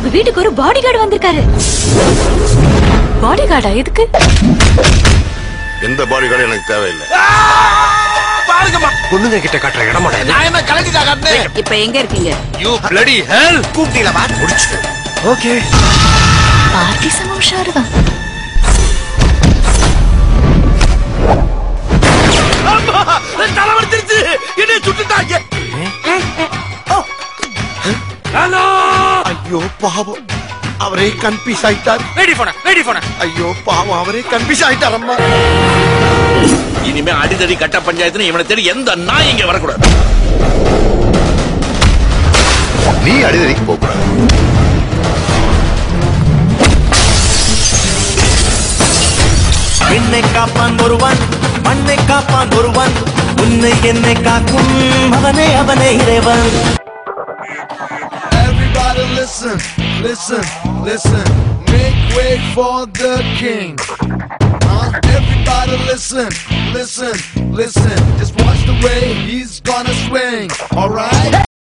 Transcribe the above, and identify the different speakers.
Speaker 1: உங்க வீட்டுக்கு ஒரு பாடி கார்டு வந்திருக்காரு பாடி கார்டா எதுக்கு
Speaker 2: எந்த பாடி கார்டு எனக்கு தேவையில்லை
Speaker 3: பாருங்கம்மா
Speaker 4: பொண்ணுங்க கிட்ட காட்டுற இடமாடா இது
Speaker 3: நான் என்ன கலட்டிட்டா காட்டுனேன்
Speaker 5: இப்ப எங்க இருக்கீங்க
Speaker 3: யூ பிளடி ஹெல்
Speaker 4: கூப்பிட்டீங்களா பா முடிச்சு ஓகே
Speaker 1: பார்ட்டி சமம் ஷாருதான்
Speaker 3: அம்மா தலை வலிச்சிருச்சு என்னை சுட்டுட்டாங்க ஹலோ
Speaker 4: ஐயோ பாவம் அவரே கன்ஃபியூஸ் ஆயிட்டார்
Speaker 3: ரெடி போன ரெடி போன
Speaker 4: ஐயோ பாவம் அவரே கன்ஃபியூஸ் ஆயிட்டார் அம்மா
Speaker 3: இனிமே அடிதடி கட்ட பஞ்சாயத்துன்னு இவனை தேடி எந்த நாய் இங்க வரக்கூடாது
Speaker 2: நீ அடிதடிக்கு போக கூடாது
Speaker 6: என்னை காப்பான் ஒருவன் மண்ணை காப்பான் ஒருவன் உன்னை என்னை காக்கும் அவனே அவனே இறைவன்
Speaker 7: Everybody listen, listen, listen. Make way for the king. Huh? Everybody listen, listen, listen. Just watch the way he's gonna swing. Alright?